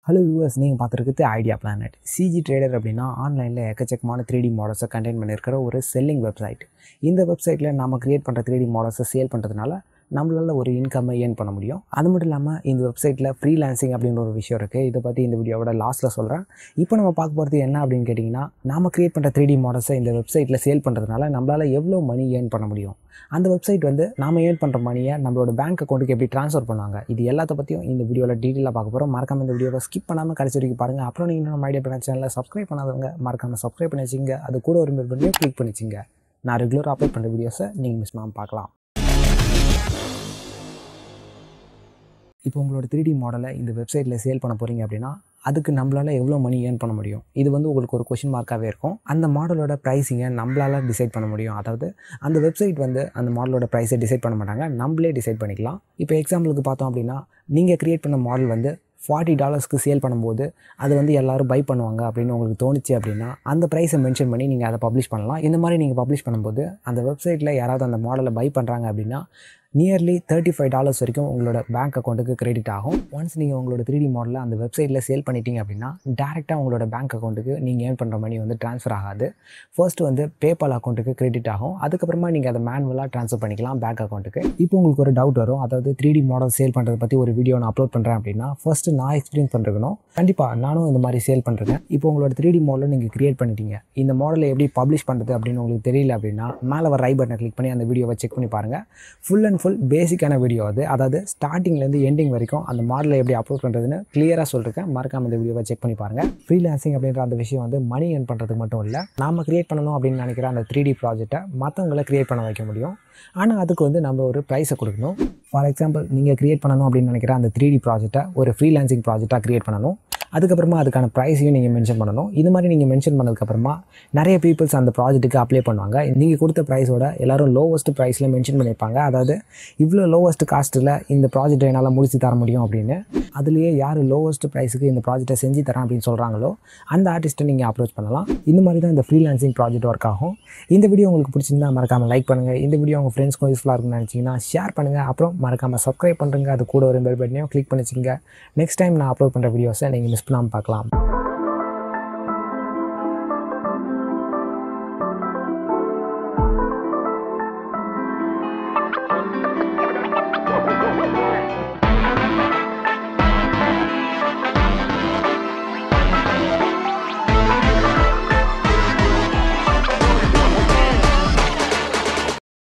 hello viewers நீங்கள் பார்த்துருக்குது idea planet CG trader அப்படின்னா ஆன்லைனில் எக்கச்சக்கமான த்ரீ டி மாடல்ஸை கண்டெயின் பண்ணியிருக்கிற ஒரு செல்லிங் வெப்சைட் இந்த வெப்சைட்டில் நம்ம க்ரியேட் பண்ணுற த்ரீ டி மாடல்ஸை சேல் பண்ணுறதுனால நம்மளால் ஒரு இன்கம்மை ஏர்ன் பண்ண முடியும் அது மட்டும் இல்லாமல் இந்த வெப்சைட்டில் ஃப்ரீலான்சிங் அப்படின்ற ஒரு விஷயம் இருக்குது இதை பற்றி இந்த வீடியோவோட லாஸ்ட்டில் சொல்கிறேன் இப்போ நம்ம பார்க்க போகிறது என்ன அப்படின்னு கேட்டிங்கன்னா நம்ம க்ரியேட் பண்ணுற த்ரீ டி மாடல்ஸை இந்த வெப்சைட்டில் சேல் பண்ணுறதுனால நம்மளால் எவ்வளோ மணி ஏர்ன் பண்ண முடியும் அந்த வெப்சைட் வந்து நாம ஏர்ன் பண்ணுற மணியை நம்மளோட பேங்க் அக்கௌண்ட்டுக்கு எப்படி ட்ரான்ஸ்ஃபர் பண்ணுவாங்க இது எல்லாத்த பற்றியும் இந்த வீடியோவில் டீட்டெயிலாக பார்க்க போகிறோம் மறக்காம இந்த வீடியோவை ஸ்கிப் பண்ணாமல் கடைசி வரைக்கும் பாருங்கள் அப்புறம் நீங்கள் நம்ம ஐடியா பண்ண சேனலில் சப்ஸ்கிரைப் பண்ணாதவங்க மறக்காமல் சப்ஸ்கிரைப் பண்ணி வச்சுங்க அது கூட ஒரு மெல் பண்ணி கிளிக் பண்ணி வச்சுங்க நான் ரெகுலராக அப்லோட் பண்ணுற வீடியோஸை நீங்கள் மிஸ் பண்ணாமல் பார்க்கலாம் இப்போ உங்களோட த்ரீ டி மாடலை இந்த வெப்சைட்டில் சேல் பண்ண போகிறீங்க அப்படின்னா அதுக்கு நம்மளால் எவ்வளோ மணி ஏர்ன் பண்ண முடியும் இது வந்து உங்களுக்கு ஒரு கொஷின் மார்க்காகவே இருக்கும் அந்த மாடலோட ப்ரைஸிங்கை நம்மளால் டிசைட் பண்ண முடியும் அதாவது அந்த வெப்சைட் வந்து அந்த மாடலோட ப்ரைஸை டிசைட் பண்ண மாட்டாங்க நம்மளே டிசைட் பண்ணிக்கலாம் இப்போ எக்ஸாம்பிளுக்கு பார்த்தோம் அப்படின்னா நீங்கள் க்ரியேட் பண்ண மாடல் வந்து ஃபார்ட்டி டாலர்ஸ்க்கு சேல் பண்ணும்போது அது வந்து எல்லோரும் பை பண்ணுவாங்க அப்படின்னு உங்களுக்கு தோணுச்சு அப்படின்னா அந்த ப்ரைஸை மென்ஷன் பண்ணி நீங்கள் அதை பப்ளிஷ் பண்ணலாம் இந்த மாதிரி நீங்கள் பப்ளிஷ் பண்ணும்போது அந்த வெப்சைட்டில் யாராவது அந்த மாடலை பை பண்ணுறாங்க அப்படின்னா நியர்லி தேர்ட்டி ஃபைவ் டாலர்ஸ் வரைக்கும் உங்களோட பேங்க் அக்கௌண்ட்டுக்கு கிரெடிட் ஆகும் ஒன்ஸ் நீங்கள் உங்களோட த்ரீ டி மாடலில் அந்த வெப்சைட்டில் சேல் பண்ணிட்டீங்க அப்படின்னா டேரெக்டாக உங்களோட பேங்க் அக்கௌண்ட்டுக்கு நீங்கள் ஏர்ன் பண்ணுற மணி வந்து ட்ரான்ஸ்ஃபர் ஆகாது ஃபர்ஸ்ட் வந்து பேபால் அக்கௌண்ட்டுக்கு கிரெடிட் ஆகும் அதுக்கப்புறமா நீங்கள் அதை மேனுவலாக ட்ரான்ஸ்ஃபர் பண்ணிக்கலாம் பேங்க் அக்கௌண்ட்டுக்கு இப்போ உங்களுக்கு ஒரு டவுட் வரும் அதாவது த்ரீ டி மாடல் சேல் பண்ணுறதை பற்றி ஒரு வீடியோ நான் அப்லோட் பண்ணுறேன் அப்படின்னா ஃபஸ்ட்டு நான் எக்ஸ்பீரியன்ஸ் பண்ணிருக்கணும் கண்டிப்பாக நானும் இந்த மாதிரி சேல் பண்ணுறேன் இப்போ உங்களோட த்ரீ டி மாடலை நீங்கள் கிரியேட் பண்ணிட்டீங்க இந்த மாடலை எப்படி பப்ளிஷ் பண்ணுறது அப்படின்னு உங்களுக்கு தெரியல அப்படின்னா மேலே வர ரை பட்டனை கிளிக் பண்ணி அந்த வீடியோவை செக் பண்ணி பாருங்கள் ஃபுல் அண்ட் ஃபுல் பேசிக்கான வீடியோ அது அதாவது ஸ்டார்டிங்லேருந்து எண்டிங் வரைக்கும் அந்த மாடலை எப்படி அப்லோட் பண்ணுறதுன்னு கிளியராக சொல்லிருக்கேன் மறக்காம இந்த வீடியோவை செக் பண்ணி பாருங்கள் ஃப்ரீலான்சிங் அப்படின்ற அந்த விஷயம் வந்து மணி ஏர்ன் பண்ணுறதுக்கு மட்டும் இல்லை நாம கிரியேட் பண்ணணும் அப்படின்னு நினைக்கிற அந்த த்ரீ டி ப்ராஜெக்ட்டை மற்றவங்களை கிரியேட் பண்ண வைக்க முடியும் ஆனால் அதுக்கு வந்து நம்ம ஒரு ப்ரைஸை கொடுக்கணும் ஃபார் எக்ஸாம்பிள் நீங்கள் கிரியேட் பண்ணணும் அப்படின்னு நினைக்கிற அந்த த்ரீ டி ப்ராஜெக்ட்டை ஒரு ஃப்ரீலான்சிங் ப்ராஜெக்டாக கிரியேட் பண்ணணும் அதுக்கப்புறமா அதுக்கான ப்ரைஸையும் நீங்கள் மென்ஷன் பண்ணணும் இது மாதிரி நீங்கள் மென்ஷன் பண்ணதுக்கப்புறமா நிறைய பீப்புள்ஸ் அந்த ப்ராஜெக்ட்டுக்கு அப்ளை பண்ணுவாங்க நீங்கள் கொடுத்த ப்ரைஸோட எல்லோரும் லோவஸ்ட் ப்ரைஸில் மென்ஷன் பண்ணியிருப்பாங்க அதாவது இவ்வளோ லோவஸ்ட் காஸ்ட்டில் இந்த ப்ராஜெக்ட்டை என்னால் முடிச்சு தர முடியும் அப்படின்னு அதுலேயே யார் லோவஸ்ட் ப்ரைஸுக்கு இந்த ப்ராஜெக்ட்டை செஞ்சு தரேன் அப்படின்னு சொல்கிறாங்களோ அந்த ஆர்டிஸ்ட்டை நீங்கள் அப்ரோச் பண்ணலாம் இந்த மாதிரி தான் இந்த ஃப்ரீலான்சிங் ப்ராஜெக்ட் ஒர்க் ஆகும் இந்த வீடியோ உங்களுக்கு பிடிச்சிருந்தா மறக்காமல் லைக் பண்ணுங்கள் இந்த வீடியோ உங்கள் ஃப்ரெண்ட்ஸ்க்கும் யூஸ்ஃபுல்லாக இருக்கும்னு நினச்சிங்கன்னா ஷேர் பண்ணுங்கள் அப்புறம் மறக்காமல் சப்ஸ்கிரைப் பண்ணுறங்க அது கூட ஒரு பெல் பட்டனையும் கிளிக் பண்ணிச்சிங்க நெக்ஸ்ட் டைம் நான் அப்லோட் பண்ணுற வீடியோஸை நீங்கள் மிஸ் பண்ணாமல் பார்க்கலாம்